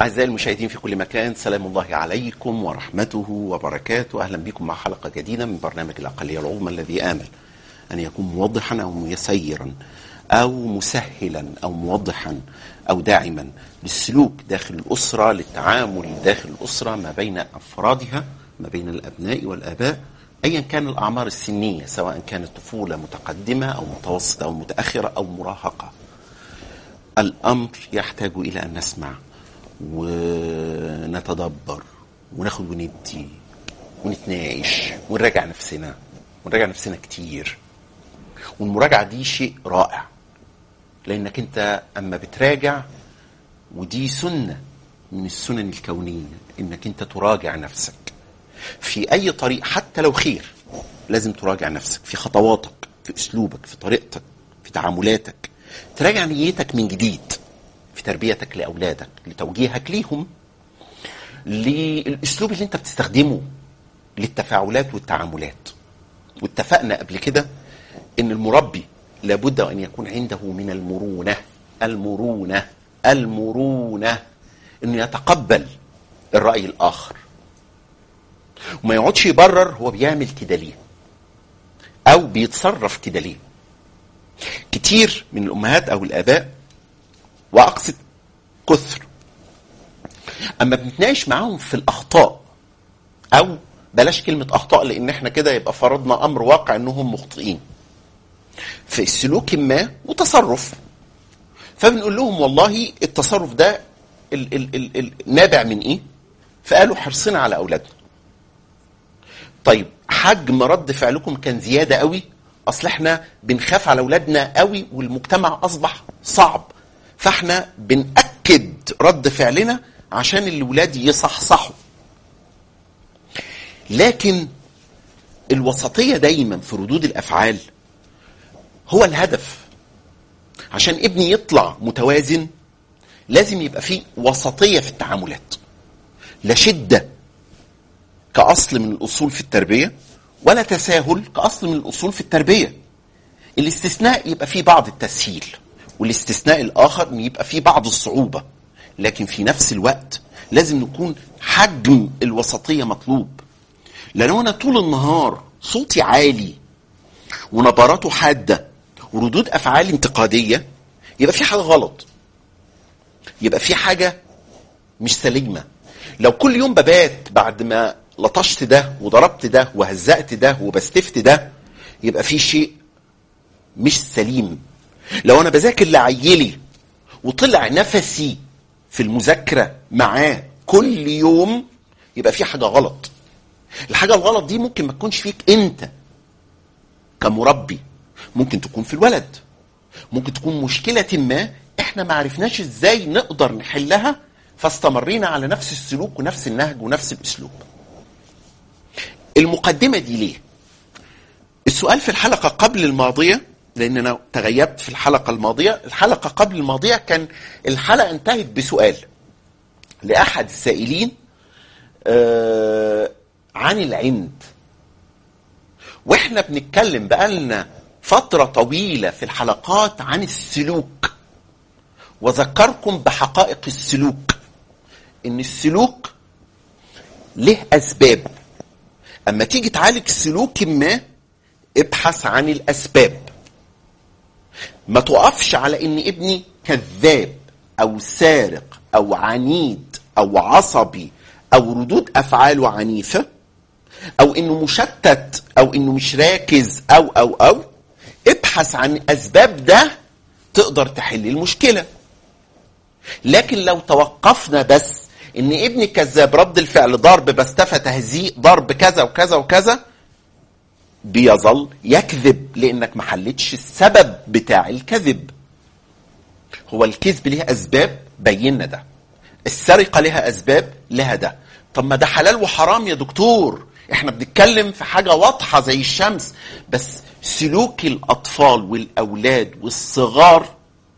أعزائي المشاهدين في كل مكان سلام الله عليكم ورحمته وبركاته أهلا بكم مع حلقة جديدة من برنامج الأقلية العظمى الذي آمل أن يكون موضحا أو مسيرا أو مسهلا أو موضحا أو داعما للسلوك داخل الأسرة للتعامل داخل الأسرة ما بين أفرادها ما بين الأبناء والآباء أيا كان الأعمار السنية سواء كانت طفولة متقدمة أو متوسطة أو متأخرة أو مراهقة الأمر يحتاج إلى أن نسمع ونتدبر وناخد وندي ونتناقش ونراجع نفسنا ونراجع نفسنا كتير والمراجعة دي شيء رائع لأنك أنت أما بتراجع ودي سنة من السنن الكونية إنك أنت تراجع نفسك في أي طريق حتى لو خير لازم تراجع نفسك في خطواتك في أسلوبك في طريقتك في تعاملاتك تراجع نيتك من جديد في تربيتك لأولادك لتوجيهك ليهم للأسلوب اللي أنت بتستخدمه للتفاعلات والتعاملات واتفقنا قبل كده ان المربي لابد ان يكون عنده من المرونه المرونه المرونه انه يتقبل الراي الاخر وما يقعدش يبرر هو بيعمل كده ليه او بيتصرف كده ليه كتير من الامهات او الاباء واقصد كثر اما بنتناقش معاهم في الاخطاء او بلاش كلمه اخطاء لان احنا كده يبقى فرضنا امر واقع انهم مخطئين في سلوك ما وتصرف فبنقول لهم والله التصرف ده ال ال ال ال نابع من ايه فقالوا حرصنا على اولادنا طيب حجم رد فعلكم كان زياده قوي اصل احنا بنخاف على اولادنا قوي والمجتمع اصبح صعب فاحنا بنأكد رد فعلنا عشان الاولاد يصحصحوا لكن الوسطيه دايما في ردود الافعال هو الهدف عشان ابني يطلع متوازن لازم يبقى فيه وسطيه في التعاملات لا شده كاصل من الاصول في التربيه ولا تساهل كاصل من الاصول في التربيه الاستثناء يبقى فيه بعض التسهيل والاستثناء الاخر يبقى فيه بعض الصعوبه لكن في نفس الوقت لازم نكون حجم الوسطيه مطلوب لان انا طول النهار صوتي عالي ونبراته حاده وردود افعال انتقاديه يبقى في حاجه غلط يبقى في حاجه مش سليمه لو كل يوم ببات بعد ما لطشت ده وضربت ده وهزقت ده وبستفت ده يبقى في شيء مش سليم لو انا بذاكر لعيلي وطلع نفسي في المذاكره معاه كل يوم يبقى في حاجه غلط الحاجه الغلط دي ممكن ما تكونش فيك انت كمربي ممكن تكون في الولد ممكن تكون مشكلة ما احنا ما عرفناش ازاي نقدر نحلها فاستمرينا على نفس السلوك ونفس النهج ونفس الاسلوب المقدمة دي ليه السؤال في الحلقة قبل الماضية لان انا تغيبت في الحلقة الماضية الحلقة قبل الماضية كان الحلقة انتهت بسؤال لأحد السائلين آه عن العند واحنا بنتكلم بقالنا فترة طويلة في الحلقات عن السلوك وذكركم بحقائق السلوك ان السلوك له اسباب اما تيجي تعالج سلوك ما ابحث عن الاسباب ما تقفش على ان ابني كذاب او سارق او عنيد او عصبي او ردود افعاله عنيفه او انه مشتت او انه مش راكز او او او ابحث عن اسباب ده تقدر تحل المشكله لكن لو توقفنا بس ان ابني كذاب رد الفعل ضرب بستفى تهزيء ضرب كذا وكذا وكذا بيظل يكذب لانك ما حلتش السبب بتاع الكذب هو الكذب ليه اسباب بينا ده السرقه لها اسباب لها ده طب ما ده حلال وحرام يا دكتور احنا بنتكلم في حاجه واضحه زي الشمس بس سلوك الاطفال والاولاد والصغار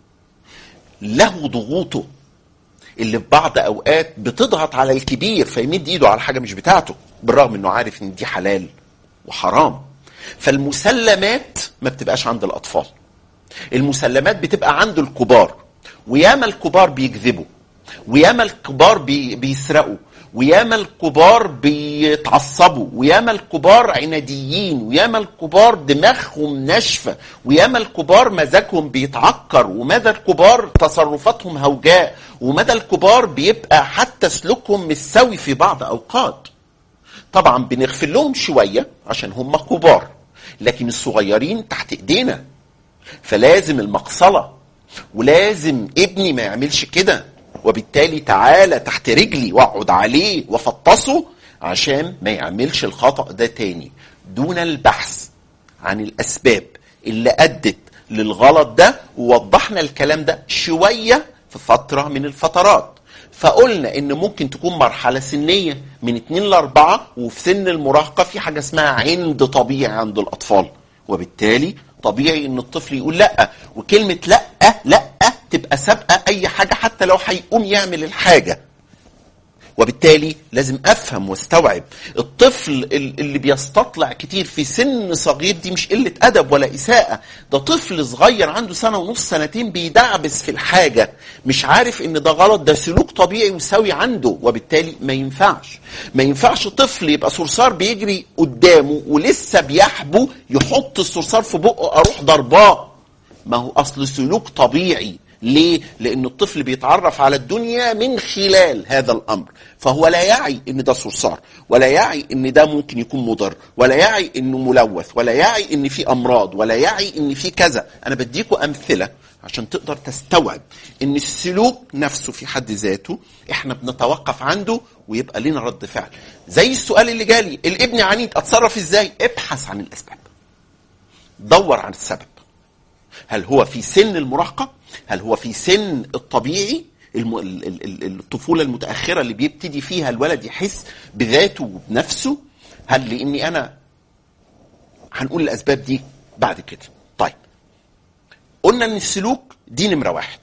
له ضغوطه اللي في بعض اوقات بتضغط على الكبير فيمد ايده على حاجه مش بتاعته بالرغم انه عارف ان دي حلال وحرام فالمسلمات ما بتبقاش عند الاطفال المسلمات بتبقى عند الكبار وياما الكبار بيكذبوا وياما الكبار بي بيسرقوا وياما الكبار بيتعصبوا وياما الكبار عناديين وياما الكبار دماغهم ناشفه وياما الكبار مزاجهم بيتعكر ومدى الكبار تصرفاتهم هوجاء ومدى الكبار بيبقى حتى سلوكهم مش سوي في بعض اوقات طبعا بنغفر لهم شويه عشان هم كبار لكن الصغيرين تحت ايدينا فلازم المقصله ولازم ابني ما يعملش كده وبالتالي تعالى تحت رجلي واقعد عليه وافطسه عشان ما يعملش الخطأ ده تاني دون البحث عن الأسباب اللي أدت للغلط ده ووضحنا الكلام ده شوية في فترة من الفترات فقلنا ان ممكن تكون مرحلة سنية من 2 ل 4 وفي سن المراهقة في حاجة اسمها عند طبيعي عند الأطفال وبالتالي طبيعي ان الطفل يقول لا وكلمة لا لا تبقى سابقة اي حاجة حتى لو هيقوم يعمل الحاجة وبالتالي لازم افهم واستوعب الطفل اللي بيستطلع كتير في سن صغير دي مش قله ادب ولا اساءه ده طفل صغير عنده سنه ونص سنتين بيدعبس في الحاجه مش عارف ان ده غلط ده سلوك طبيعي وسوي عنده وبالتالي ما ينفعش ما ينفعش طفل يبقى صرصار بيجري قدامه ولسه بيحبو يحط الصرصار في بقه اروح ضرباه ما هو اصل سلوك طبيعي ليه؟ لأن الطفل بيتعرف على الدنيا من خلال هذا الأمر فهو لا يعي ان ده صرصار ولا يعي ان ده ممكن يكون مضر ولا يعي انه ملوث ولا يعي ان في امراض ولا يعي ان في كذا انا بديكوا امثله عشان تقدر تستوعب ان السلوك نفسه في حد ذاته احنا بنتوقف عنده ويبقى لنا رد فعل زي السؤال اللي جالي الابن عنيد اتصرف ازاي ابحث عن الاسباب دور عن السبب هل هو في سن المراهقه هل هو في سن الطبيعي الم... الطفوله المتاخره اللي بيبتدي فيها الولد يحس بذاته وبنفسه هل لاني انا هنقول الاسباب دي بعد كده طيب قلنا ان السلوك دي نمره واحد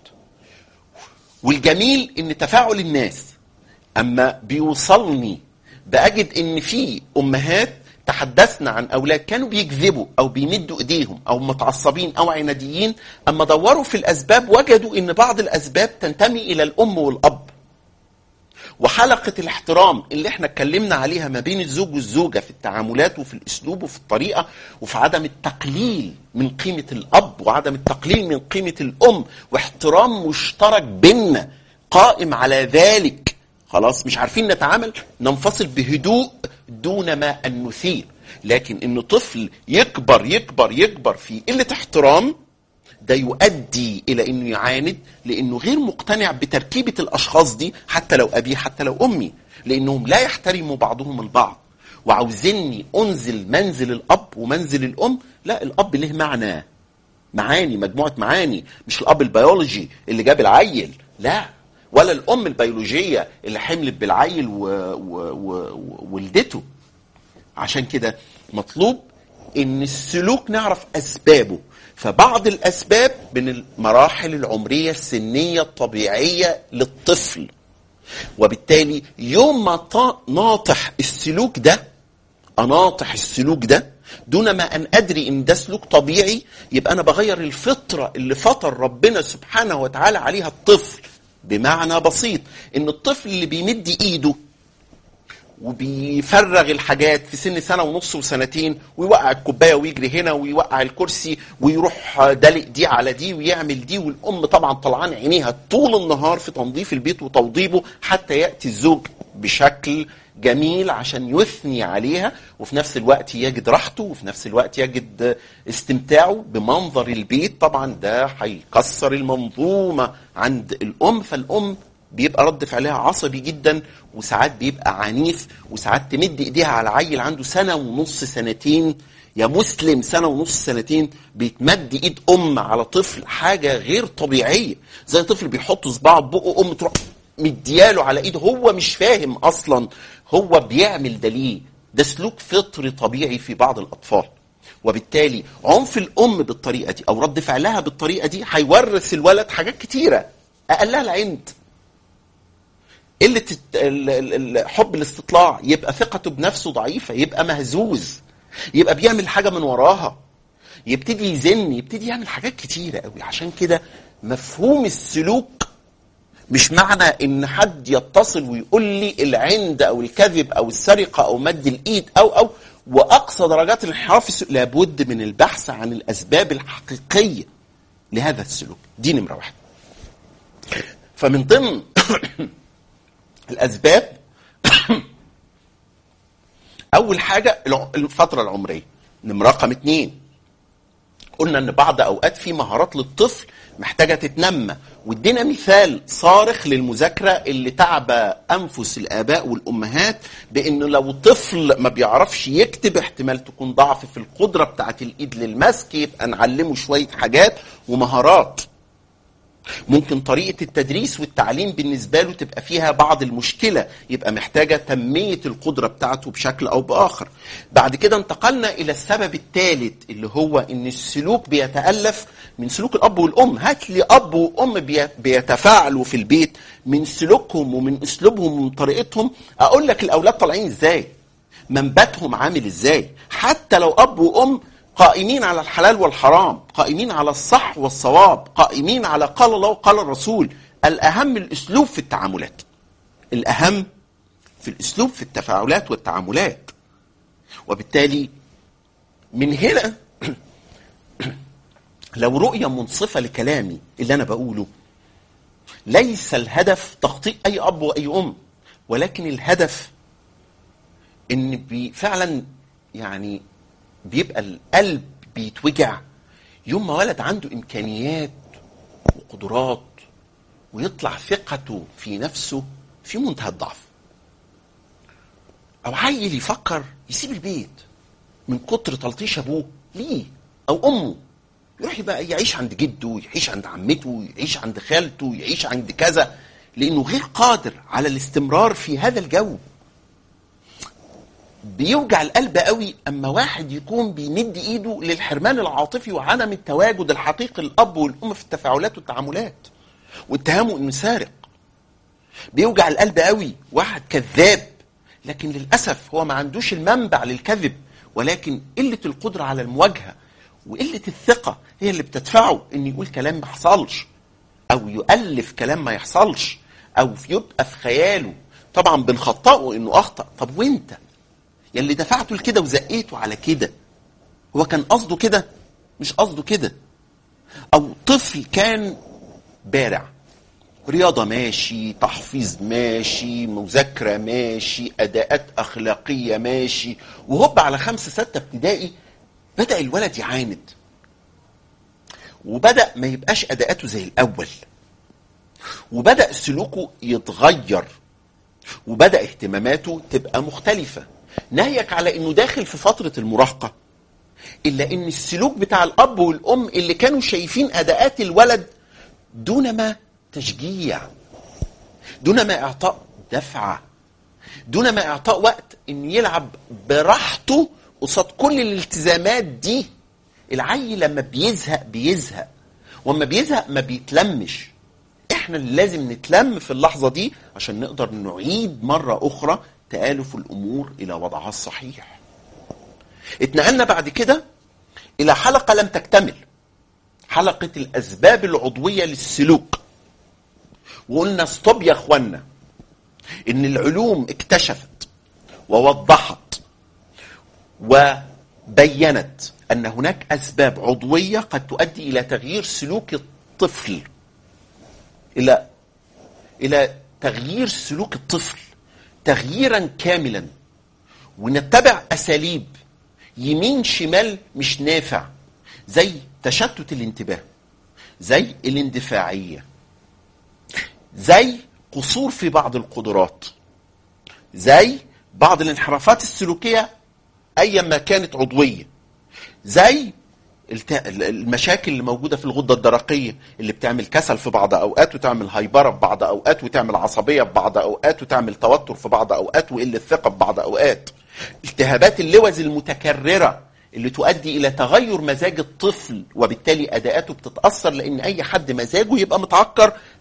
والجميل ان تفاعل الناس اما بيوصلني باجد ان في امهات تحدثنا عن اولاد كانوا بيكذبوا او بيمدوا ايديهم او متعصبين او عناديين اما دوروا في الاسباب وجدوا ان بعض الاسباب تنتمي الى الام والاب وحلقة الاحترام اللي احنا اتكلمنا عليها ما بين الزوج والزوجة في التعاملات وفي الاسلوب وفي الطريقة وفي عدم التقليل من قيمة الاب وعدم التقليل من قيمة الام واحترام مشترك بيننا قائم على ذلك خلاص مش عارفين نتعامل ننفصل بهدوء دون ما ان نثير لكن ان طفل يكبر يكبر يكبر في قله احترام ده يؤدي الى انه يعاند لانه غير مقتنع بتركيبه الاشخاص دي حتى لو ابي حتى لو امي لانهم لا يحترموا بعضهم البعض وعاوزيني انزل منزل الاب ومنزل الام لا الاب له معنى معاني مجموعه معاني مش الاب البيولوجي اللي جاب العيل لا ولا الام البيولوجيه اللي حملت بالعيل وولدته عشان كده مطلوب ان السلوك نعرف اسبابه فبعض الاسباب من المراحل العمريه السنيه الطبيعيه للطفل وبالتالي يوم ما ناطح السلوك ده اناطح السلوك ده دون ما ان ادري ان ده سلوك طبيعي يبقى انا بغير الفطره اللي فطر ربنا سبحانه وتعالى عليها الطفل بمعنى بسيط ان الطفل اللي بيمد ايده وبيفرغ الحاجات في سن سنه ونص وسنتين ويوقع الكوبايه ويجري هنا ويوقع الكرسي ويروح دلق دي على دي ويعمل دي والام طبعا طلعان عينيها طول النهار في تنظيف البيت وتوضيبه حتى ياتي الزوج بشكل جميل عشان يثني عليها وفي نفس الوقت يجد راحته وفي نفس الوقت يجد استمتاعه بمنظر البيت طبعا ده هيكسر المنظومه عند الام فالام بيبقى رد فعلها عصبي جدا وساعات بيبقى عنيف وساعات تمد ايديها على عيل عنده سنه ونص سنتين يا مسلم سنه ونص سنتين بيتمد ايد ام على طفل حاجه غير طبيعيه زي طفل بيحط صباعه في بقه ام تروح مدياله على ايده هو مش فاهم اصلا هو بيعمل ده ليه ده سلوك فطري طبيعي في بعض الاطفال وبالتالي عنف الام بالطريقه دي او رد فعلها بالطريقه دي هيورث الولد حاجات كتيره اقلها العند قله حب الاستطلاع يبقى ثقته بنفسه ضعيفه يبقى مهزوز يبقى بيعمل حاجه من وراها يبتدي يزن يبتدي يعمل حاجات كتيره قوي عشان كده مفهوم السلوك مش معنى ان حد يتصل ويقول لي العند او الكذب او السرقه او مد الايد او او واقصى درجات الانحراف السلوك لابد من البحث عن الاسباب الحقيقيه لهذا السلوك دي نمره واحد فمن ضمن الاسباب اول حاجه الع- الفتره العمريه نمره رقم اتنين قلنا ان بعض اوقات في مهارات للطفل محتاجه تتنمى وادينا مثال صارخ للمذاكره اللي تعب انفس الاباء والامهات بان لو طفل ما بيعرفش يكتب احتمال تكون ضعف في القدره بتاعت الايد للمسك يبقى نعلمه شويه حاجات ومهارات ممكن طريقة التدريس والتعليم بالنسبة له تبقى فيها بعض المشكلة يبقى محتاجة تنمية القدرة بتاعته بشكل أو بآخر بعد كده انتقلنا إلى السبب الثالث اللي هو إن السلوك بيتألف من سلوك الأب والأم هات لي أب وأم بي- بيتفاعلوا في البيت من سلوكهم ومن أسلوبهم ومن طريقتهم أقول لك الأولاد طالعين إزاي منبتهم عامل إزاي حتى لو أب وأم قائمين على الحلال والحرام قائمين على الصح والصواب قائمين على قال الله وقال الرسول الأهم الأسلوب في التعاملات الأهم في الأسلوب في التفاعلات والتعاملات وبالتالي من هنا لو رؤية منصفة لكلامي اللي أنا بقوله ليس الهدف تخطيء أي أب وأي أم ولكن الهدف إن بي فعلا يعني بيبقى القلب بيتوجع يوم ما ولد عنده امكانيات وقدرات ويطلع ثقته في نفسه في منتهى الضعف او عيل يفكر يسيب البيت من كتر تلطيش ابوه ليه او امه يروح يبقى يعيش عند جده يعيش عند عمته يعيش عند خالته يعيش عند كذا لانه غير قادر على الاستمرار في هذا الجو بيوجع القلب قوي اما واحد يكون بيمد ايده للحرمان العاطفي وعدم التواجد الحقيقي للاب والام في التفاعلات والتعاملات واتهامه انه سارق بيوجع القلب قوي واحد كذاب لكن للاسف هو ما عندوش المنبع للكذب ولكن قله القدره على المواجهه وقله الثقه هي اللي بتدفعه ان يقول كلام ما حصلش او يؤلف كلام ما يحصلش او يبقى في خياله طبعا بنخطئه انه اخطا طب وانت يلي دفعته لكده وزقيته على كده هو كان قصده كده مش قصده كده او طفل كان بارع رياضة ماشي تحفيظ ماشي مذاكرة ماشي أداءات أخلاقية ماشي وهوب على خمسة ستة ابتدائي بدأ الولد يعاند وبدأ ما يبقاش أداءاته زي الأول وبدأ سلوكه يتغير وبدأ اهتماماته تبقى مختلفة ناهيك على انه داخل في فترة المراهقة الا ان السلوك بتاع الاب والام اللي كانوا شايفين اداءات الولد دون ما تشجيع دون ما اعطاء دفعة دون ما اعطاء وقت ان يلعب براحته قصاد كل الالتزامات دي العيل لما بيزهق بيزهق واما بيزهق ما بيتلمش احنا اللي لازم نتلم في اللحظة دي عشان نقدر نعيد مرة اخرى تآلف الامور الى وضعها الصحيح اتنقلنا بعد كده الى حلقة لم تكتمل حلقة الاسباب العضوية للسلوك وقلنا ستوب يا اخوانا ان العلوم اكتشفت ووضحت وبينت ان هناك اسباب عضويه قد تؤدي الى تغيير سلوك الطفل الى الى تغيير سلوك الطفل تغييرا كاملا ونتبع اساليب يمين شمال مش نافع زي تشتت الانتباه زي الاندفاعيه زي قصور في بعض القدرات زي بعض الانحرافات السلوكيه ايا ما كانت عضويه زي الت- المشاكل اللي موجوده في الغده الدرقيه اللي بتعمل كسل في بعض اوقات وتعمل هايبره في بعض اوقات وتعمل عصبيه في بعض اوقات وتعمل توتر في بعض اوقات وقله ثقه في بعض اوقات التهابات اللوز المتكرره اللي تؤدي الى تغير مزاج الطفل وبالتالي اداءاته بتتاثر لان اي حد مزاجه يبقى متعكر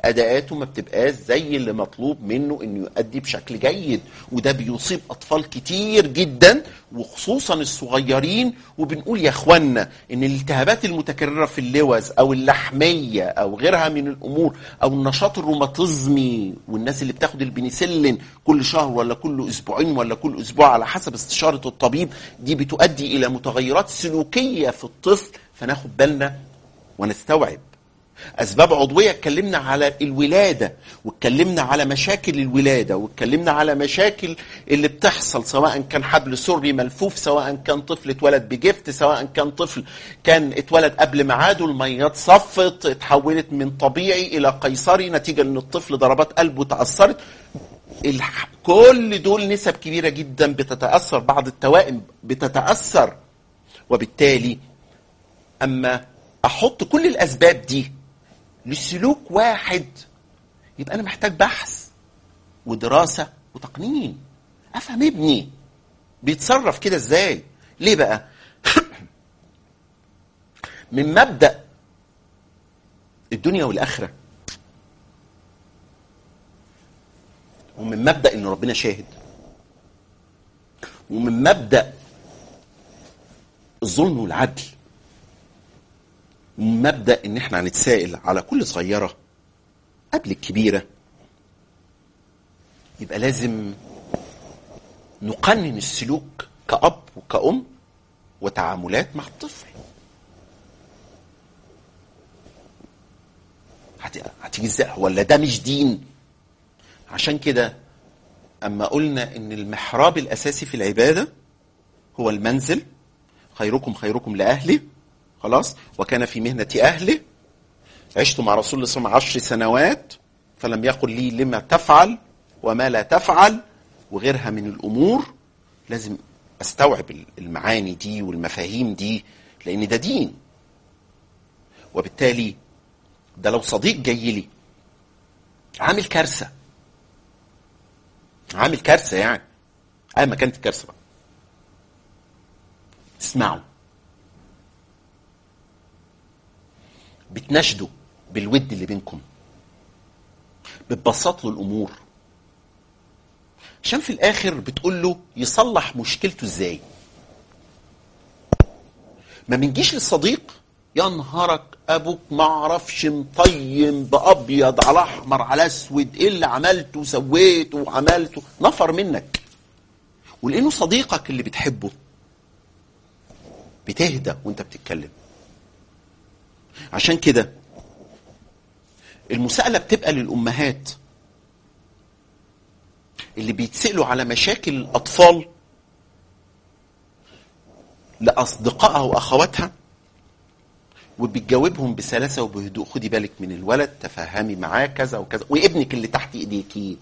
اداءاته ما بتبقاش زي اللي مطلوب منه انه يؤدي بشكل جيد وده بيصيب اطفال كتير جدا وخصوصا الصغيرين وبنقول يا اخوانا ان الالتهابات المتكرره في اللوز او اللحميه او غيرها من الامور او النشاط الروماتيزمي والناس اللي بتاخد البنسلين كل شهر ولا كل اسبوعين ولا كل اسبوع على حسب استشاره الطبيب دي بتؤدي الى متغيرات سلوكيه في الطفل فناخد بالنا ونستوعب اسباب عضويه اتكلمنا على الولاده واتكلمنا على مشاكل الولاده واتكلمنا على مشاكل اللي بتحصل سواء كان حبل سري ملفوف سواء كان طفل اتولد بجفت سواء كان طفل كان اتولد قبل ميعاده الميه اتصفت اتحولت من طبيعي الى قيصري نتيجه ان الطفل ضربات قلبه تاثرت الح... كل دول نسب كبيره جدا بتتاثر بعض التوائم بتتاثر وبالتالي اما احط كل الاسباب دي لسلوك واحد يبقى انا محتاج بحث ودراسه وتقنين افهم ابني بيتصرف كده ازاي ليه بقى من مبدا الدنيا والاخره ومن مبدا ان ربنا شاهد ومن مبدا الظلم والعدل مبدا ان احنا هنتسائل على كل صغيره قبل الكبيره يبقى لازم نقنن السلوك كأب وكأم وتعاملات مع الطفل هت- هتيجي ازاي ولا ده مش دين عشان كده اما قلنا ان المحراب الاساسي في العباده هو المنزل خيركم خيركم لاهله خلاص وكان في مهنه اهله عشت مع رسول الله صلى الله عليه وسلم عشر سنوات فلم يقل لي لما تفعل وما لا تفعل وغيرها من الامور لازم استوعب المعاني دي والمفاهيم دي لان ده دين وبالتالي ده لو صديق جاي لي عامل كارثه عامل كارثه يعني اي ما كانت الكارثه بقى اسمعوا بتناشدوا بالود اللي بينكم بتبسط له الامور عشان في الاخر بتقول له يصلح مشكلته ازاي ما بنجيش للصديق يا نهارك ابوك ما اعرفش مطيم بابيض على احمر على اسود ايه اللي عملته وسويته وعملته نفر منك ولانه صديقك اللي بتحبه بتهدى وانت بتتكلم عشان كده المساءله بتبقى للامهات اللي بيتسالوا على مشاكل الاطفال لاصدقائها واخواتها وبتجاوبهم بسلاسه وبهدوء خدي بالك من الولد تفهمي معاه كذا وكذا وابنك اللي تحت ايديكي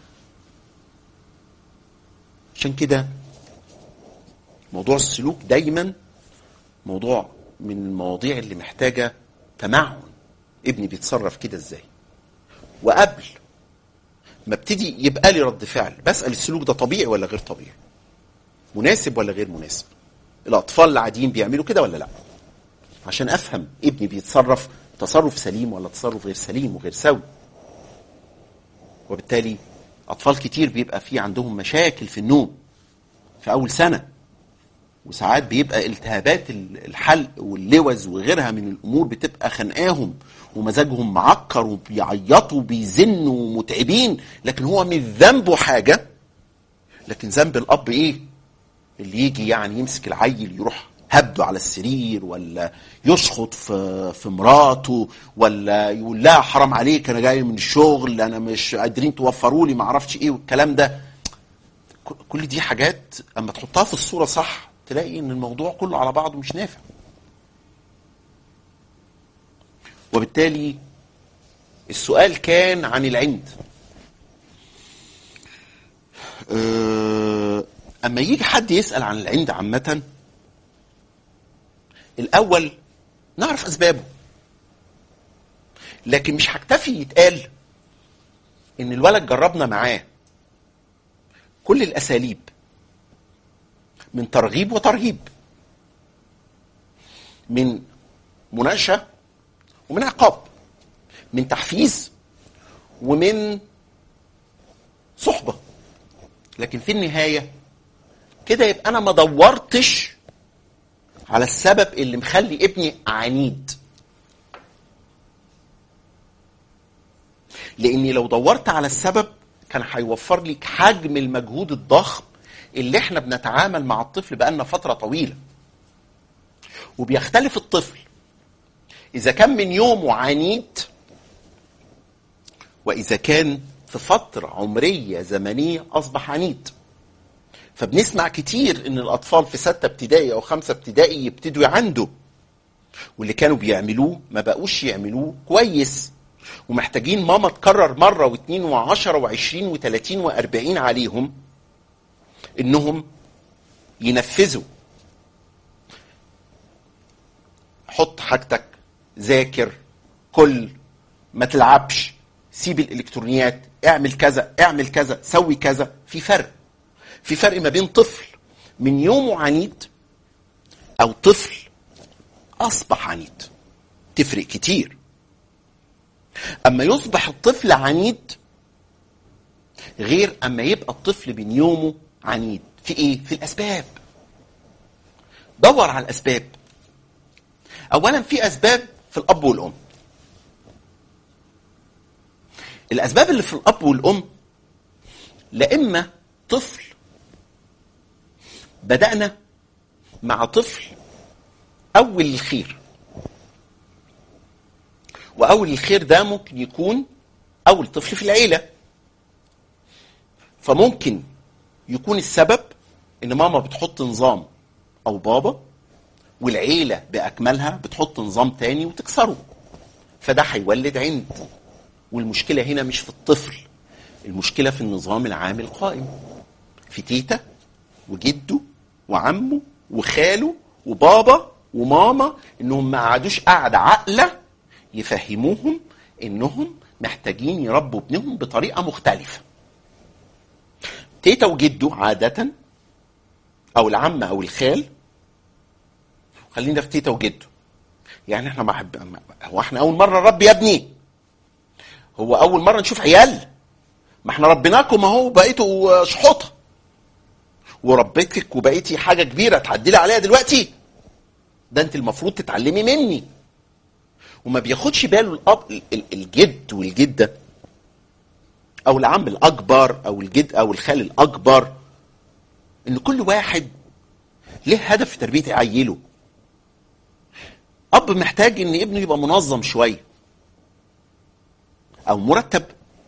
عشان كده موضوع السلوك دايما موضوع من المواضيع اللي محتاجه تمعن ابني بيتصرف كده ازاي وقبل ما ابتدي يبقى لي رد فعل بسال السلوك ده طبيعي ولا غير طبيعي مناسب ولا غير مناسب الاطفال العاديين بيعملوا كده ولا لا عشان افهم ابني بيتصرف تصرف سليم ولا تصرف غير سليم وغير سوي وبالتالي اطفال كتير بيبقى في عندهم مشاكل في النوم في اول سنه وساعات بيبقى التهابات الحلق واللوز وغيرها من الامور بتبقى خانقاهم ومزاجهم معكر وبيعيطوا وبيزنوا ومتعبين لكن هو مش ذنبه حاجه لكن ذنب الاب ايه؟ اللي يجي يعني يمسك العيل يروح هبده على السرير ولا يشخط في في مراته ولا يقول لها حرام عليك انا جاي من الشغل انا مش قادرين توفروا لي ما اعرفش ايه والكلام ده كل دي حاجات اما تحطها في الصوره صح تلاقي ان الموضوع كله على بعضه مش نافع وبالتالي السؤال كان عن العند أه اما يجي حد يسال عن العند عامه الاول نعرف اسبابه لكن مش هكتفي يتقال ان الولد جربنا معاه كل الاساليب من ترغيب وترهيب من مناقشه ومن عقاب من تحفيز ومن صحبه لكن في النهايه كده يبقى انا ما دورتش على السبب اللي مخلي ابني عنيد لاني لو دورت على السبب كان هيوفر لك حجم المجهود الضخم اللي احنا بنتعامل مع الطفل بقالنا فتره طويله وبيختلف الطفل اذا كان من يومه عنيد واذا كان في فتره عمريه زمنيه اصبح عنيد فبنسمع كتير ان الاطفال في ستة ابتدائي او خمسة ابتدائي يبتدوا يعندوا واللي كانوا بيعملوه ما بقوش يعملوه كويس ومحتاجين ماما تكرر مرة واثنين وعشرة وعشرين وثلاثين واربعين عليهم انهم ينفذوا حط حاجتك ذاكر كل ما تلعبش سيب الالكترونيات اعمل كذا اعمل كذا سوي كذا في فرق في فرق ما بين طفل من يومه عنيد او طفل اصبح عنيد تفرق كتير اما يصبح الطفل عنيد غير اما يبقى الطفل من يومه عنيد في ايه في الاسباب دور على الاسباب اولا في اسباب في الاب والام الاسباب اللي في الاب والام لا اما طفل بدانا مع طفل اول الخير واول الخير ده ممكن يكون اول طفل في العيله فممكن يكون السبب ان ماما بتحط نظام او بابا والعيله باكملها بتحط نظام تاني وتكسره فده هيولد عند والمشكله هنا مش في الطفل المشكله في النظام العام القائم في تيتا وجده وعمه وخاله وبابا وماما انهم ما قعدوش قعده عاقله يفهموهم انهم محتاجين يربوا ابنهم بطريقه مختلفه تيتا وجده عاده او العم او الخال خلينا في تيتا وجده يعني احنا ما حب... هو احنا اول مره نربي يا ابني هو اول مره نشوف عيال ما احنا ربيناكم اهو بقيتوا شحوطه وربيتك وبقيتي حاجه كبيره تعدلي عليها دلوقتي ده انت المفروض تتعلمي مني وما بياخدش باله الاب الجد والجده او العم الاكبر او الجد او الخال الاكبر ان كل واحد له هدف في تربيه عيله اب محتاج ان ابنه يبقى منظم شويه او مرتب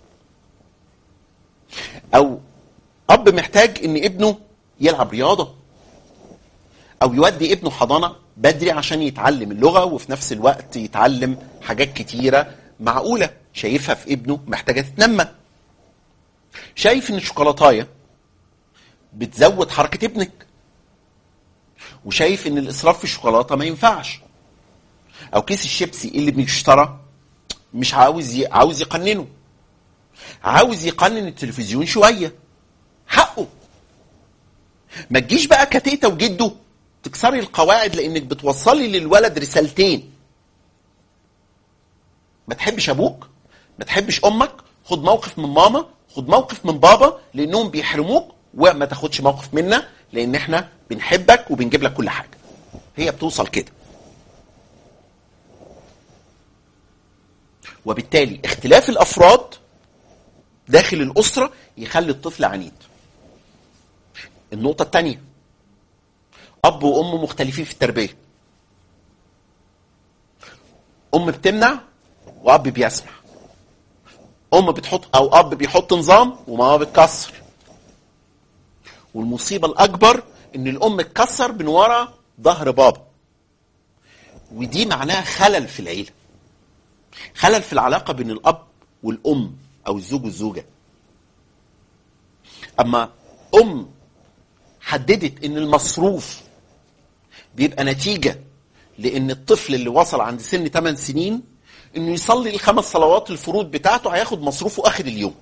او اب محتاج ان ابنه يلعب رياضه او يودي ابنه حضانه بدري عشان يتعلم اللغه وفي نفس الوقت يتعلم حاجات كتيره معقوله شايفها في ابنه محتاجه تتنمى شايف ان الشوكولاتايه بتزود حركه ابنك وشايف ان الاسراف في الشوكولاته ما ينفعش او كيس الشيبسي اللي بيشترى مش عاوز ي... عاوز يقننه عاوز يقنن التلفزيون شويه حقه ما تجيش بقى كتيته وجده تكسري القواعد لانك بتوصلي للولد رسالتين ما تحبش ابوك ما تحبش امك خد موقف من ماما خد موقف من بابا لانهم بيحرموك وما تاخدش موقف منا لان احنا بنحبك وبنجيب لك كل حاجه هي بتوصل كده وبالتالي اختلاف الافراد داخل الاسره يخلي الطفل عنيد النقطه الثانيه اب وام مختلفين في التربيه ام بتمنع واب بيسمع ام بتحط او اب بيحط نظام وماما بتكسر والمصيبه الاكبر ان الام تكسر من ورا ظهر بابا ودي معناها خلل في العيله خلل في العلاقه بين الاب والام او الزوج والزوجه اما ام حددت ان المصروف بيبقى نتيجه لان الطفل اللي وصل عند سن 8 سنين انه يصلي الخمس صلوات الفروض بتاعته هياخد مصروفه اخر اليوم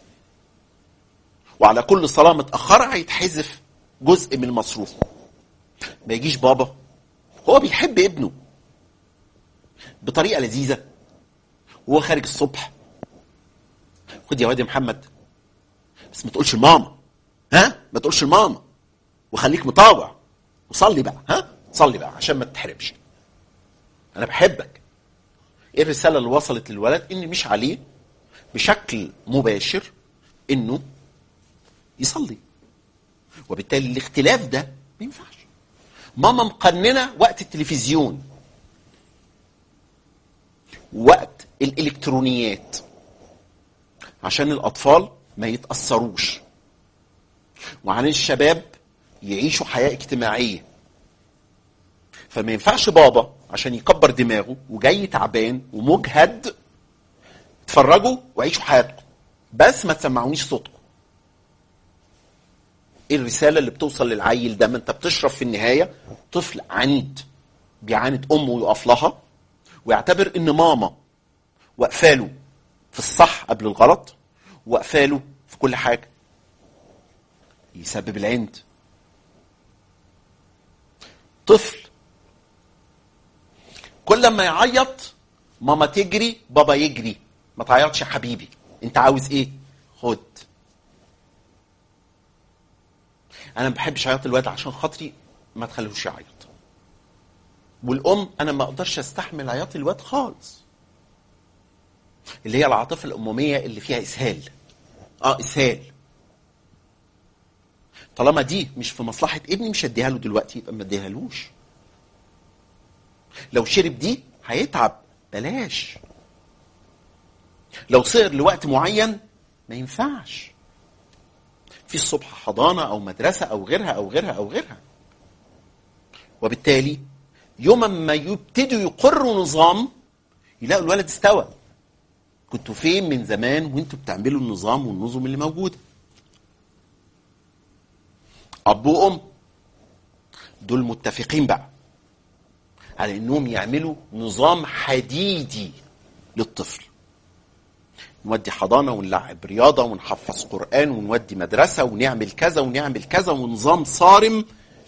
وعلى كل صلاه متاخره هيتحذف جزء من المصروف ما يجيش بابا هو بيحب ابنه بطريقه لذيذه وهو خارج الصبح خد يا واد يا محمد بس ما تقولش لماما ها ما تقولش لماما وخليك مطاوع وصلي بقى ها صلي بقى عشان ما تتحرمش انا بحبك ايه الرساله اللي وصلت للولد ان مش عليه بشكل مباشر انه يصلي وبالتالي الاختلاف ده ما ينفعش ماما مقننه وقت التلفزيون وقت الالكترونيات عشان الاطفال ما يتاثروش وعن الشباب يعيشوا حياه اجتماعيه فما ينفعش بابا عشان يكبر دماغه وجاي تعبان ومجهد اتفرجوا وعيشوا حياتكم بس ما تسمعونيش صوتكم ايه الرساله اللي بتوصل للعيل ده ما انت بتشرب في النهايه طفل عنيد بيعاند امه ويقف لها ويعتبر ان ماما واقفاله في الصح قبل الغلط واقفاله في كل حاجه يسبب العند طفل كل ما يعيط ماما تجري بابا يجري ما تعيطش يا حبيبي انت عاوز ايه خد انا ما بحبش عياط الواد عشان خاطري ما تخليهوش يعيط والام انا ما اقدرش استحمل عياط الواد خالص اللي هي العاطفه الاموميه اللي فيها اسهال اه اسهال طالما دي مش في مصلحه ابني مش هديها له دلوقتي يبقى ما اديهالوش لو شرب دي هيتعب بلاش لو سهر لوقت معين ما ينفعش في الصبح حضانة أو مدرسة أو غيرها أو غيرها أو غيرها وبالتالي يوم ما يبتدوا يقروا نظام يلاقوا الولد استوى كنتوا فين من زمان وانتوا بتعملوا النظام والنظم اللي موجوده اب وام دول متفقين بقى على انهم يعملوا نظام حديدي للطفل نودي حضانة ونلعب رياضة ونحفظ قرآن ونودي مدرسة ونعمل كذا ونعمل كذا ونظام صارم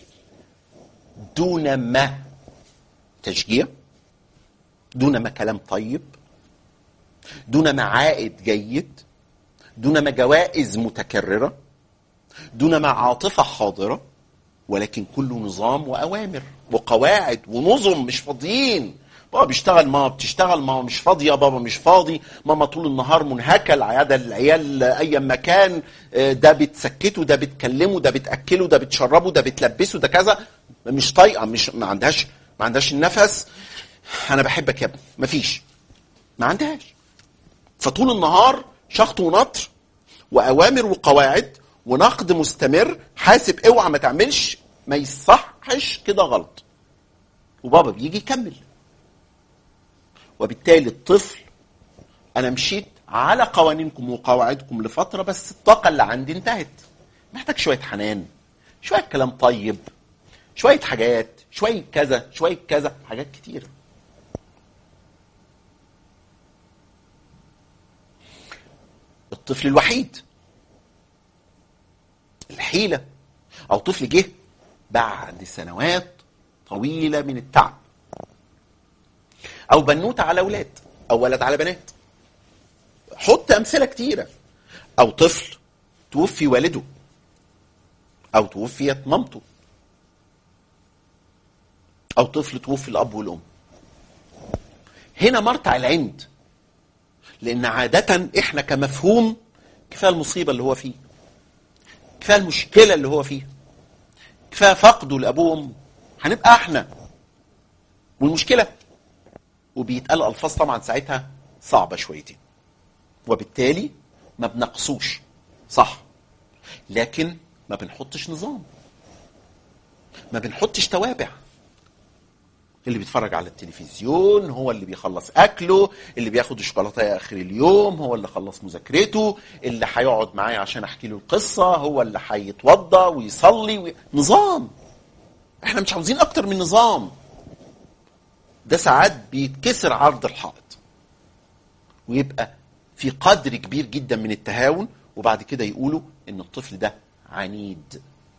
دون ما تشجيع دون ما كلام طيب دون ما عائد جيد دون ما جوائز متكررة دون ما عاطفة حاضرة ولكن كله نظام وأوامر وقواعد ونظم مش فاضيين بابا بيشتغل ماما بتشتغل ماما مش فاضيه بابا مش فاضي ماما طول النهار منهكه العياده العيال اي مكان ده بتسكته ده بتكلمه ده بتاكله ده بتشربه ده بتلبسه ده كذا مش طايقه مش ما عندهاش ما عندهاش النفس انا بحبك يا ابني مفيش ما عندهاش فطول النهار شخط ونطر واوامر وقواعد ونقد مستمر حاسب اوعى ما تعملش ما يصحش كده غلط وبابا بيجي يكمل وبالتالي الطفل انا مشيت على قوانينكم وقواعدكم لفتره بس الطاقه اللي عندي انتهت محتاج شويه حنان شويه كلام طيب شويه حاجات شويه كذا شويه كذا حاجات كتيره الطفل الوحيد الحيله او طفل جه بعد سنوات طويله من التعب او بنوته على اولاد او ولد على بنات حط امثله كتيره او طفل توفي والده او توفيت مامته او طفل توفي الاب والام هنا مرتع العند لان عاده احنا كمفهوم كفايه المصيبه اللي هو فيه كفايه المشكله اللي هو فيها كفايه فقده لابوه وامه هنبقى احنا والمشكله وبيتقال الفاظ طبعا ساعتها صعبه شويتين وبالتالي ما بنقصوش صح لكن ما بنحطش نظام ما بنحطش توابع اللي بيتفرج على التلفزيون هو اللي بيخلص اكله اللي بياخد الشوكولاته اخر اليوم هو اللي خلص مذاكرته اللي هيقعد معايا عشان احكي له القصه هو اللي هيتوضى ويصلي وي... نظام احنا مش عاوزين اكتر من نظام ده ساعات بيتكسر عرض الحائط ويبقى في قدر كبير جدا من التهاون وبعد كده يقولوا ان الطفل ده عنيد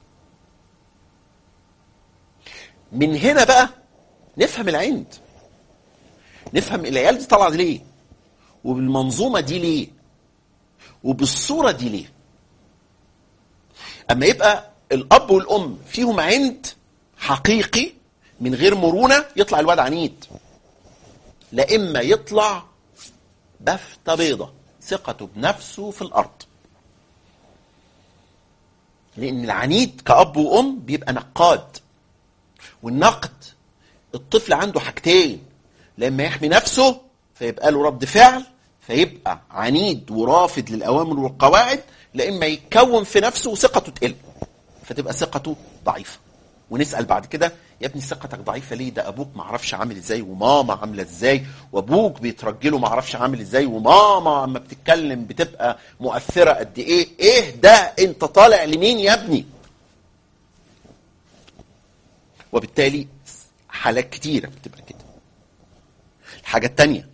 من هنا بقى نفهم العند نفهم العيال دي طالعه ليه وبالمنظومه دي ليه وبالصوره دي ليه اما يبقى الاب والام فيهم عند حقيقي من غير مرونه يطلع الواد عنيد لا اما يطلع بفتة بيضة ثقته بنفسه في الارض لان العنيد كاب وام بيبقى نقاد والنقد الطفل عنده حاجتين لما يحمي نفسه فيبقى له رد فعل فيبقى عنيد ورافض للاوامر والقواعد لا اما يتكون في نفسه وثقته تقل فتبقى ثقته ضعيفه ونسال بعد كده يا ابني ثقتك ضعيفه ليه ده ابوك ما عرفش عامل ازاي وماما عامله ازاي وابوك بيترجله ما عرفش عامل ازاي وماما اما بتتكلم بتبقى مؤثره قد ايه ايه ده انت طالع لمين يا ابني وبالتالي حالات كتيره بتبقى كده الحاجه الثانيه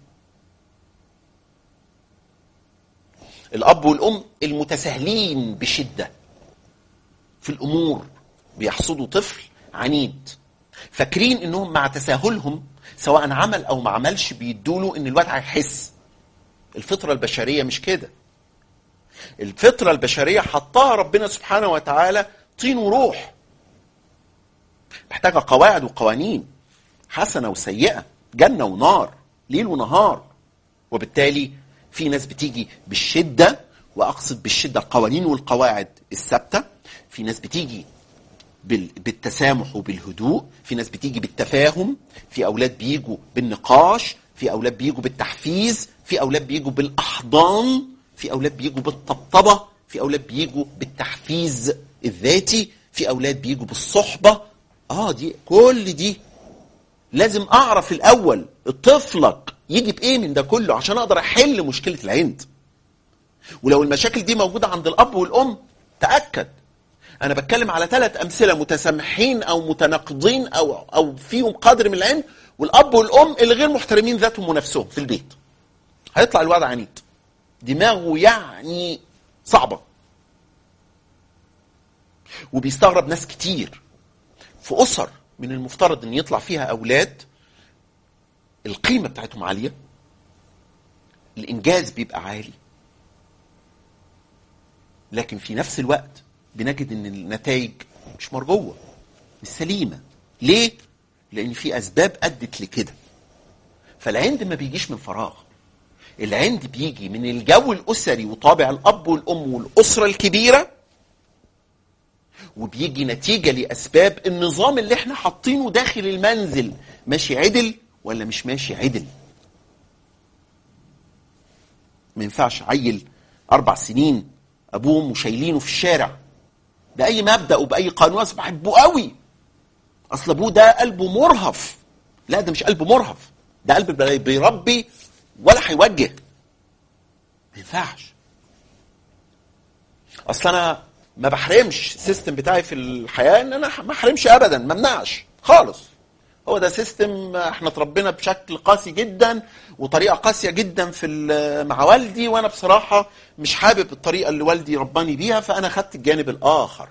الاب والام المتساهلين بشده في الامور بيحصدوا طفل عنيد فاكرين انهم مع تساهلهم سواء عمل او ما عملش بيدوله ان الواد هيحس الفطره البشريه مش كده الفطره البشريه حطها ربنا سبحانه وتعالى طين وروح محتاجه قواعد وقوانين حسنه وسيئه جنه ونار ليل ونهار وبالتالي في ناس بتيجي بالشده واقصد بالشده القوانين والقواعد الثابته في ناس بتيجي بال- بالتسامح وبالهدوء في ناس بتيجي بالتفاهم في اولاد بيجوا بالنقاش في اولاد بيجوا بالتحفيز في اولاد بيجوا بالاحضان في اولاد بيجوا بالطبطبه في اولاد بيجوا بالتحفيز الذاتي في اولاد بيجوا بالصحبه اه دي كل دي لازم اعرف الاول طفلك يجي بايه من ده كله عشان اقدر احل مشكله العند ولو المشاكل دي موجوده عند الاب والام تاكد انا بتكلم على ثلاث امثله متسامحين او متناقضين او او فيهم قدر من العلم والاب والام اللي غير محترمين ذاتهم ونفسهم في البيت هيطلع الوضع عنيد دماغه يعني صعبه وبيستغرب ناس كتير في اسر من المفترض ان يطلع فيها اولاد القيمه بتاعتهم عاليه الانجاز بيبقى عالي لكن في نفس الوقت بنجد ان النتائج مش مرجوه مش سليمه ليه لان في اسباب ادت لكده فالعند ما بيجيش من فراغ العند بيجي من الجو الاسري وطابع الاب والام والاسره الكبيره وبيجي نتيجه لاسباب النظام اللي احنا حاطينه داخل المنزل ماشي عدل ولا مش ماشي عدل ما ينفعش عيل اربع سنين ابوه وامه شايلينه في الشارع باي مبدا وباي قانون أصل بحبه قوي اصل ابوه ده قلبه مرهف لا ده مش قلبه مرهف ده قلب بيربي ولا هيوجه ما ينفعش اصل انا ما بحرمش السيستم بتاعي في الحياه ان انا ما احرمش ابدا ما امنعش خالص هو ده سيستم احنا اتربينا بشكل قاسي جدا وطريقه قاسيه جدا في ال- مع والدي وانا بصراحه مش حابب الطريقه اللي والدي رباني بيها فانا خدت الجانب الاخر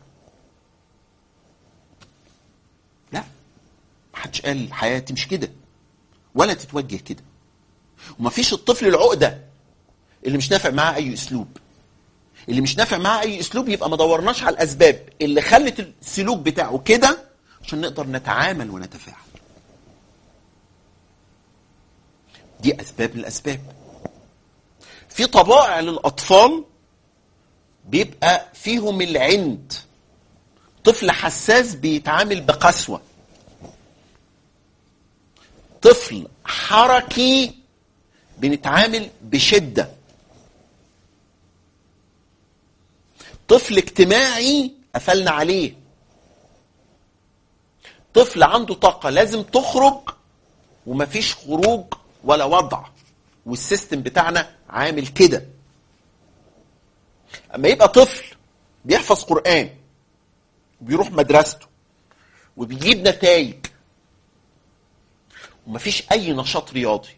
لا محدش قال الحياه تمشي كده ولا تتوجه كده ومفيش الطفل العقده اللي مش نافع معاه اي اسلوب اللي مش نافع معاه اي اسلوب يبقى ما دورناش على الاسباب اللي خلت السلوك بتاعه كده عشان نقدر نتعامل ونتفاعل دي اسباب من الاسباب في طبائع للاطفال بيبقى فيهم العند طفل حساس بيتعامل بقسوه طفل حركي بنتعامل بشده طفل اجتماعي قفلنا عليه طفل عنده طاقة لازم تخرج ومفيش خروج ولا وضع والسيستم بتاعنا عامل كده اما يبقى طفل بيحفظ قرآن وبيروح مدرسته وبيجيب نتائج ومفيش اي نشاط رياضي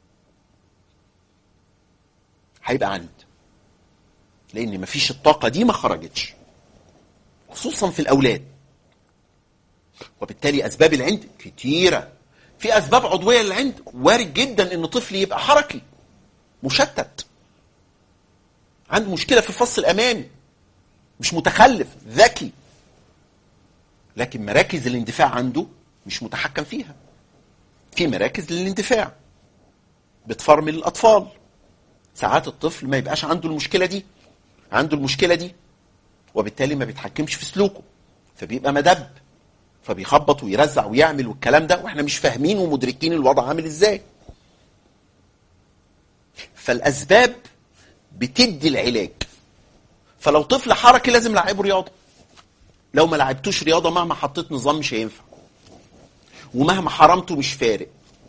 هيبقى عند لان مفيش الطاقه دي ما خرجتش خصوصا في الاولاد وبالتالي اسباب العند كتيره في اسباب عضويه للعند وارد جدا ان طفل يبقى حركي مشتت عنده مشكله في الفص الامامي مش متخلف ذكي لكن مراكز الاندفاع عنده مش متحكم فيها في مراكز للاندفاع بتفرمل الاطفال ساعات الطفل ما يبقاش عنده المشكله دي عنده المشكله دي وبالتالي ما بيتحكمش في سلوكه فبيبقى مدب فبيخبط ويرزع ويعمل والكلام ده واحنا مش فاهمين ومدركين الوضع عامل ازاي فالاسباب بتدي العلاج فلو طفل حركي لازم لعبه رياضه لو ما لعبتوش رياضه مهما حطيت نظام مش هينفع ومهما حرمته مش فارق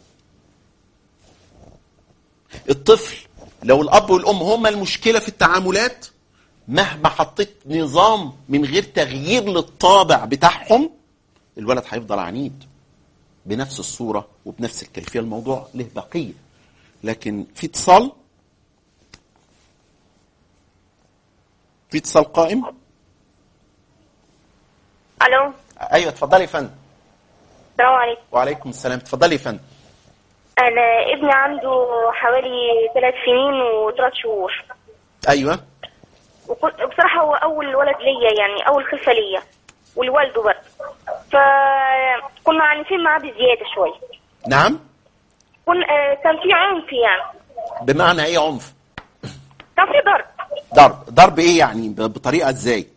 الطفل لو الاب والام هما المشكله في التعاملات مهما حطيت نظام من غير تغيير للطابع بتاعهم الولد هيفضل عنيد بنفس الصوره وبنفس الكيفيه الموضوع له بقيه لكن في اتصال في اتصال قائم الو ايوه اتفضلي يا فندم السلام عليكم وعليكم السلام اتفضلي يا فندم انا ابني عنده حوالي ثلاث سنين وثلاث شهور ايوه وكنت بصراحه هو اول ولد ليا يعني اول خلفه ليا والوالده برضه فكنا عنيفين معاه بزياده شويه نعم كن آه، كان في عنف يعني بمعنى ايه عنف كان في ضرب ضرب ضرب ايه يعني ب- بطريقه ازاي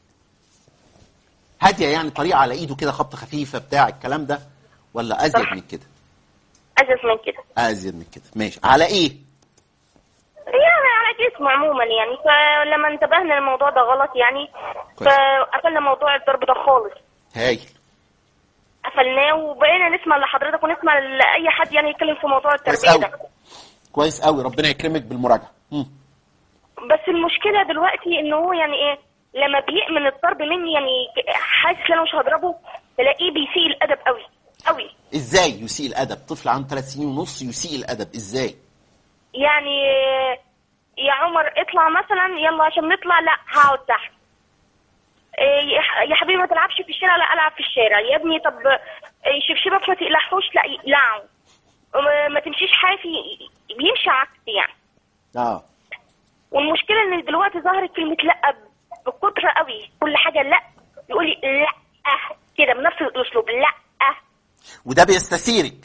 هاديه يعني طريقه على ايده كده خبطه خفيفه بتاع الكلام ده ولا ازيد من كده ازيد من كده ازيد من كده ماشي على ايه يعني على جسمه عموما يعني فلما انتبهنا للموضوع ده غلط يعني كويس. فقفلنا موضوع الضرب ده خالص هايل قفلناه وبقينا نسمع لحضرتك ونسمع لاي حد يعني يتكلم في موضوع كويس التربيه قوي ده كويس قوي ربنا يكرمك بالمراجعه مم. بس المشكله دلوقتي ان هو يعني ايه لما بيأمن الضرب مني يعني حاسس ان انا مش هضربه تلاقيه بيسيء الادب قوي قوي ازاي يسيء الادب طفل عنده ثلاث سنين ونص يسيء الادب ازاي يعني يا عمر اطلع مثلا يلا عشان نطلع لا هقعد تحت إيه، يا ح- يا حبيبي ما تلعبش في الشارع لا العب في الشارع يا ابني طب إيه، شبشبك ما تقلعهوش لا يقلعه ما- ما تمشيش حافي بيمشي عكس يعني اه والمشكله ان دلوقتي ظهرت كلمه لا بكتره قوي كل حاجه لا يقول لي لا كده بنفس الاسلوب لا وده بيستثيرك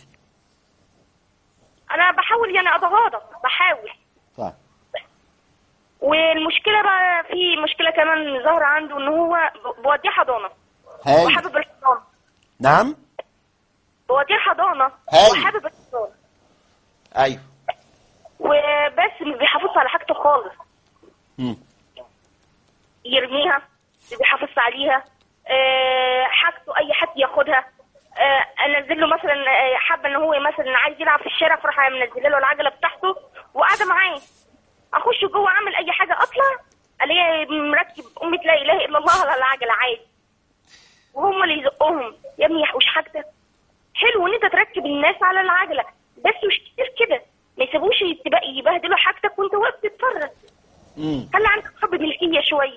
انا بحاول يعني اتغاضى بحاول طيب والمشكله بقى في مشكله كمان ظاهره عنده ان هو ب- بوديه حضانه هايل وحابب الحضانه نعم بوديه حضانه هايل. وحابب الحضانه ايوه وبس مش بيحافظ على حاجته خالص مم. يرميها مش بيحافظ عليها آه، حاجته اي حد ياخدها آه، انزل له مثلا آه، حابه ان هو مثلا عايز يلعب في الشارع فراح منزل له العجله بتاعته وقاعده معاه اخش جوه اعمل اي حاجه اطلع الاقيه مركب امي لا اله الا الله على العجله عادي وهم اللي يزقهم يا ابني وش حاجتك حلو ان انت تركب الناس على العجله بس مش كتير كده ما يسيبوش يتبقى- يبهدلوا حاجتك وانت واقف تتفرج مم. خلي عندك حب ملكيه شويه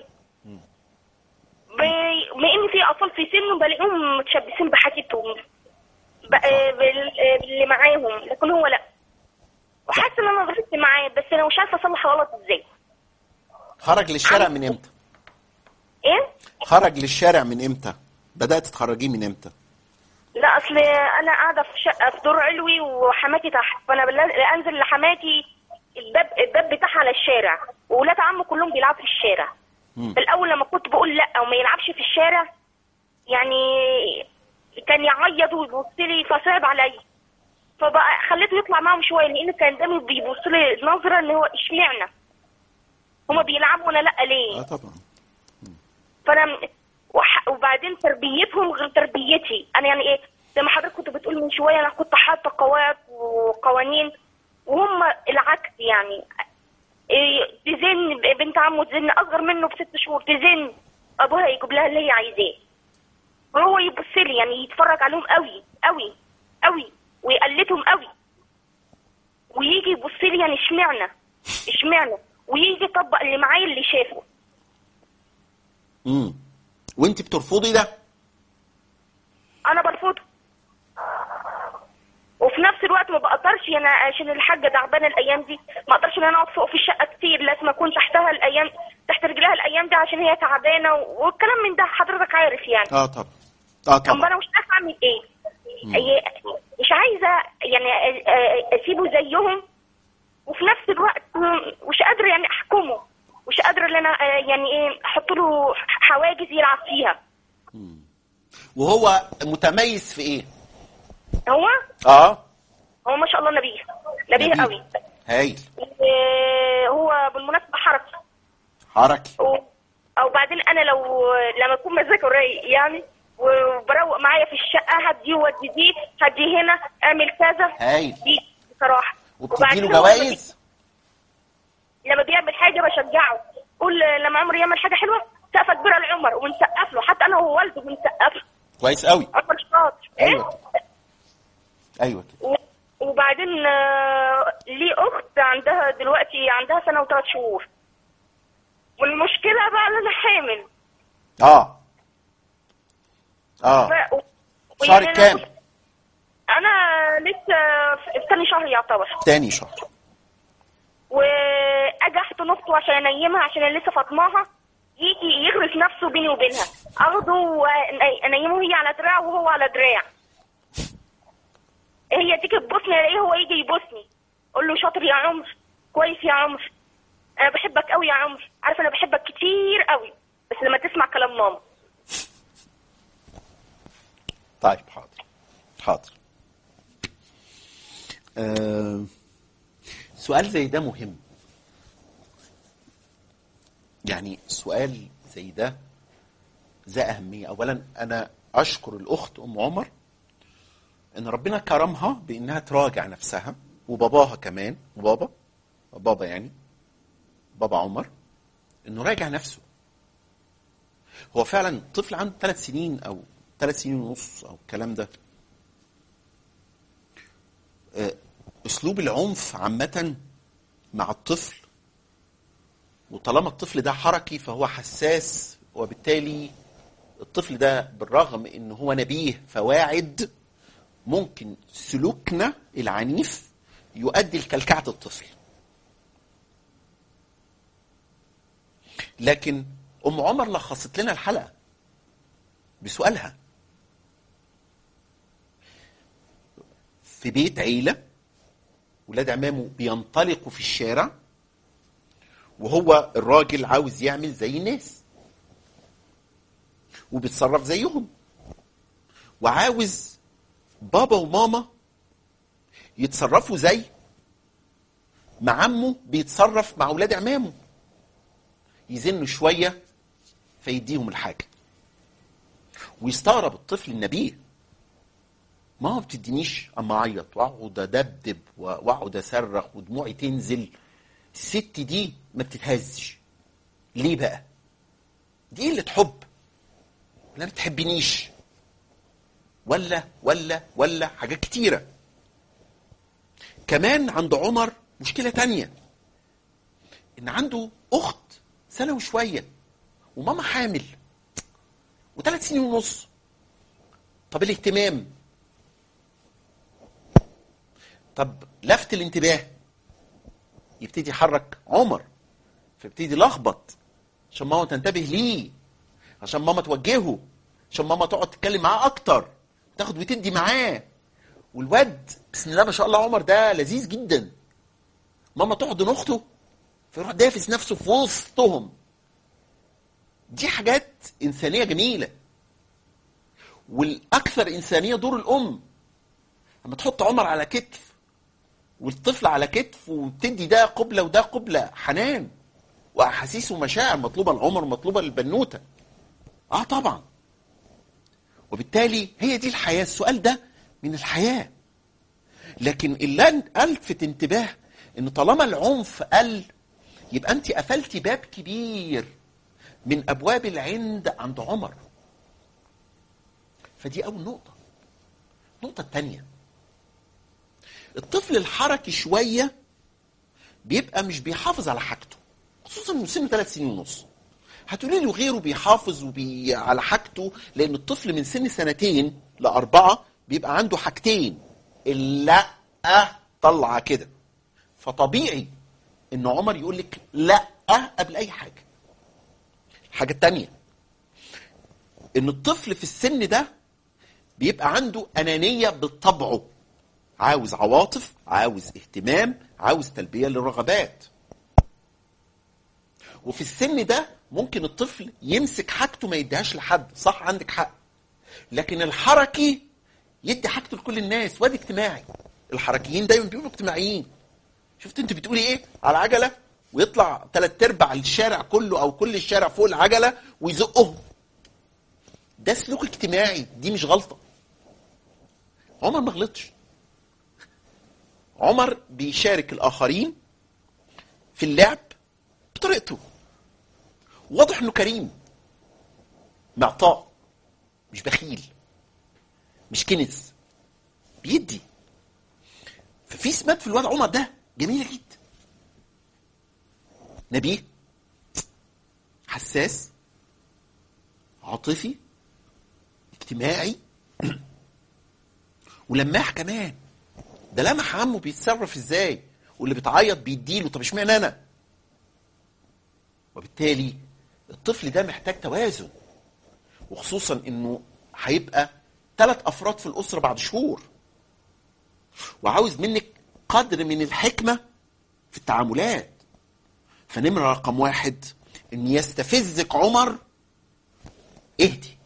ب- بما ان في اطفال في سنه بلاقيهم متشبثين بحاجتهم ب- آه، بال- آه، باللي معاهم لكن هو لا وحاسه ان انا ضغطت معاه بس انا مش عارفه اصلح غلط ازاي خرج للشارع من امتى ايه خرج للشارع من امتى بدات تخرجيه من امتى لا اصل انا قاعده في شقه في دور علوي وحماتي تحت فانا بلا- انزل لحماتي الباب الباب بتاعها على الشارع وولاد عمه كلهم بيلعبوا في الشارع مم. في الاول لما كنت بقول لا وما يلعبش في الشارع يعني كان يعيط ويبص لي فصعب عليا فبقى خليته يطلع معاهم شويه لان كان دايما بيبص لي نظره ان هو اشمعنى هما بيلعبوا وانا لا اه ليه طبعا فانا م- وح... وبعدين تربيتهم غير تربيتي انا يعني ايه زي ما حضرتك كنت بتقول من شويه انا كنت حاطه قواعد وقوانين وهم العكس يعني إيه تزن بنت عمه تزن اصغر منه بست شهور تزن ابوها يجيب لها اللي هي عايزاه وهو يبص لي يعني يتفرج عليهم قوي قوي قوي ويقلدهم قوي ويجي يبص لي يعني اشمعنى اشمعنى ويجي يطبق اللي معايا اللي شافه امم وانت بترفضي ده انا برفضه وفي نفس الوقت ما بقدرش انا عشان الحاجه تعبانه الايام دي ما اقدرش ان انا اقعد فوق في الشقه كتير لازم اكون تحتها الايام هي تعبانه والكلام من ده حضرتك عارف يعني اه طبعا اه طب طبعا انا مش عارفه اعمل ايه ي- مش عايزه يعني أ- أ- اسيبه زيهم وفي نفس الوقت م- مش قادره يعني احكمه مش قادره ان انا آه، يعني ايه احط له حواجز يلعب فيها وهو متميز في ايه هو اه هو ما شاء الله نبيه نبيه نبيه. قوي هايل آه، هو بالمناسبه حركي حركي و- او بعدين انا لو لما اكون مزاجه رايق يعني وبروق معايا في الشقه هدي ودي دي هدي هنا اعمل كذا هايل دي بصراحه وبتدي له هو لما جوائز بي- لما بيعمل حاجه بشجعه قول لما عمر يعمل حاجه حلوه سقفه كبيره لعمر وبنسقف له حتى انا ووالده بنسقف له كويس قوي عمر شاطر ايوه ايوه كده و- وبعدين آه، ليه اخت عندها دلوقتي عندها سنه وثلاث شهور والمشكله بقى ان انا حامل اه اه ف- و- شهر ويعني أنا كام؟ كنت- انا لسه في في تاني شهر يعتبر تاني شهر واجي احضن اخته عشان انيمها عشان انا لسه فاطماها يجي يغرس نفسه بيني وبينها اخده وانيمه هي على دراع وهو على دراع هي تيجي تبوسني الاقيه هو يجي يبوسني اقول له شاطر يا عمر كويس يا عمر انا بحبك قوي يا عمر عارف انا بحبك كتير قوي بس لما تسمع كلام ماما طيب حاضر حاضر آه سؤال زي ده مهم يعني سؤال زي ده ذا أهمية أولا أنا أشكر الأخت أم عمر إن ربنا كرمها بإنها تراجع نفسها وباباها كمان وبابا بابا يعني بابا عمر إنه راجع نفسه هو فعلا طفل عنده ثلاث سنين او ثلاث سنين ونص او الكلام ده آه، اسلوب العنف عامة مع الطفل وطالما الطفل ده حركي فهو حساس وبالتالي الطفل ده بالرغم ان هو نبيه فواعد ممكن سلوكنا العنيف يؤدي لكلكعة الطفل لكن ام عمر لخصت لنا الحلقه بسؤالها في بيت عيله ولاد عمامه بينطلقوا في الشارع وهو الراجل عاوز يعمل زي الناس وبيتصرف زيهم وعاوز بابا وماما يتصرفوا زي ما عمه بيتصرف مع ولاد عمامه يزنوا شوية فيديهم الحاجة ويستغرب الطفل النبيه ما هو بتدينيش اما اعيط واقعد ادبدب واقعد اصرخ ودموعي تنزل الست دي ما بتتهزش ليه بقى دي قله حب لا ما بتحبنيش ولا ولا ولا حاجات كتيره كمان عند عمر مشكله تانية ان عنده اخت سنه وشويه وماما حامل وثلاث سنين ونص طب الاهتمام طب لفت الانتباه يبتدي يحرك عمر فيبتدي يلخبط عشان ماما تنتبه ليه عشان ماما توجهه عشان ماما تقعد تتكلم معاه اكتر تاخد وتدي معاه والواد بسم الله ما شاء الله عمر ده لذيذ جدا ماما تحضن اخته فيروح دافس نفسه في وسطهم دي حاجات انسانيه جميله والاكثر انسانيه دور الام لما تحط عمر على كتف والطفل على كتف وتدي ده قبله وده قبله حنان واحاسيس ومشاعر مطلوبه لعمر ومطلوبه للبنوته اه طبعا وبالتالي هي دي الحياه السؤال ده من الحياه لكن اللي الفت انتباه ان طالما العنف قل يبقى انت قفلتي باب كبير من ابواب العند عند عمر فدي اول نقطه النقطه الثانيه الطفل الحركي شويه بيبقى مش بيحافظ على حاجته خصوصا من سن ثلاث سنين ونص هتقولي له غيره بيحافظ وبي على حاجته لان الطفل من سن سنتين لاربعه بيبقى عنده حاجتين اللا طلع كده فطبيعي ان عمر يقول لك لا قبل اي حاجه حاجة تانية ان الطفل في السن ده بيبقى عنده انانية بطبعه عاوز عواطف عاوز اهتمام عاوز تلبية للرغبات وفي السن ده ممكن الطفل يمسك حاجته ما يديهاش لحد صح عندك حق لكن الحركي يدي حاجته لكل الناس وادي اجتماعي الحركيين دايما بيقولوا اجتماعيين شفت انت بتقولي ايه على عجله ويطلع ثلاث ارباع الشارع كله او كل الشارع فوق العجله ويزقهم ده سلوك اجتماعي دي مش غلطه عمر ما غلطش عمر بيشارك الاخرين في اللعب بطريقته واضح انه كريم معطاء مش بخيل مش كنز بيدي ففي سمات في الواد عمر ده جميله جدا نبيه حساس عاطفي اجتماعي ولماح كمان ده لمح عمه بيتصرف ازاي واللي بتعيط بيديله طب اشمعنى انا وبالتالي الطفل ده محتاج توازن وخصوصا انه هيبقى ثلاث افراد في الاسره بعد شهور وعاوز منك قدر من الحكمه في التعاملات فنمره رقم واحد ان يستفزك عمر اهدي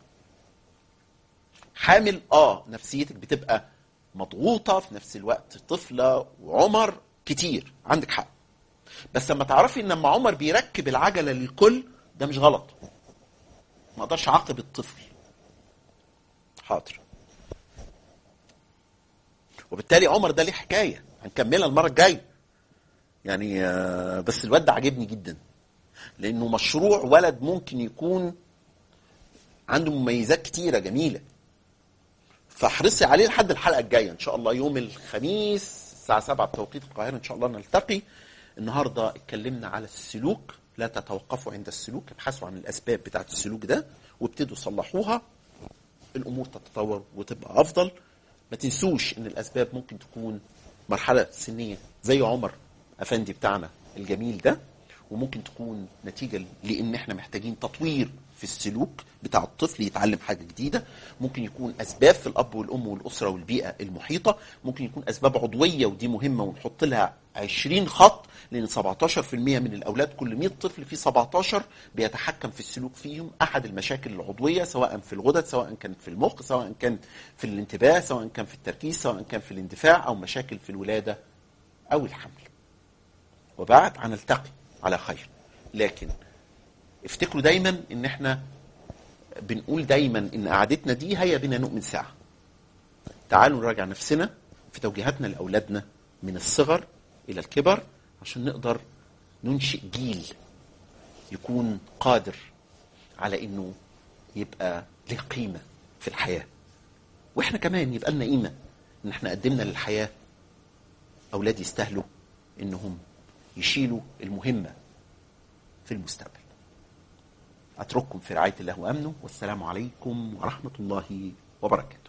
حامل اه نفسيتك بتبقى مضغوطه في نفس الوقت طفله وعمر كتير عندك حق بس لما تعرفي ان لما عمر بيركب العجله للكل ده مش غلط ما اقدرش اعاقب الطفل حاضر وبالتالي عمر ده ليه حكايه هنكملها المره الجايه يعني آه، بس الواد ده عاجبني جدا لانه مشروع ولد ممكن يكون عنده مميزات كتيره جميله فاحرصي عليه لحد الحلقه الجايه ان شاء الله يوم الخميس الساعه 7 بتوقيت القاهره ان شاء الله نلتقي النهارده اتكلمنا على السلوك لا تتوقفوا عند السلوك ابحثوا عن الاسباب بتاعت السلوك ده وابتدوا صلحوها الامور تتطور وتبقى افضل ما تنسوش ان الاسباب ممكن تكون مرحله سنيه زي عمر افندي بتاعنا الجميل ده وممكن تكون نتيجه لان احنا محتاجين تطوير في السلوك بتاع الطفل يتعلم حاجه جديده ممكن يكون اسباب في الاب والام والاسره والبيئه المحيطه ممكن يكون اسباب عضويه ودي مهمه ونحط لها 20 خط لان 17% من الاولاد كل 100 طفل في 17 بيتحكم في السلوك فيهم احد المشاكل العضويه سواء في الغدد سواء كانت في المخ سواء كان في الانتباه سواء كان في التركيز سواء كان في الاندفاع او مشاكل في الولاده او الحمل وبعد هنلتقي على خير لكن افتكروا دايما ان احنا بنقول دايما ان قعدتنا دي هيا بنا نؤمن ساعه تعالوا نراجع نفسنا في توجيهاتنا لاولادنا من الصغر الى الكبر عشان نقدر ننشئ جيل يكون قادر على انه يبقى له قيمه في الحياه واحنا كمان يبقى لنا قيمه ان احنا قدمنا للحياه اولاد يستاهلوا انهم يشيلوا المهمه في المستقبل اترككم في رعايه الله وامنه والسلام عليكم ورحمه الله وبركاته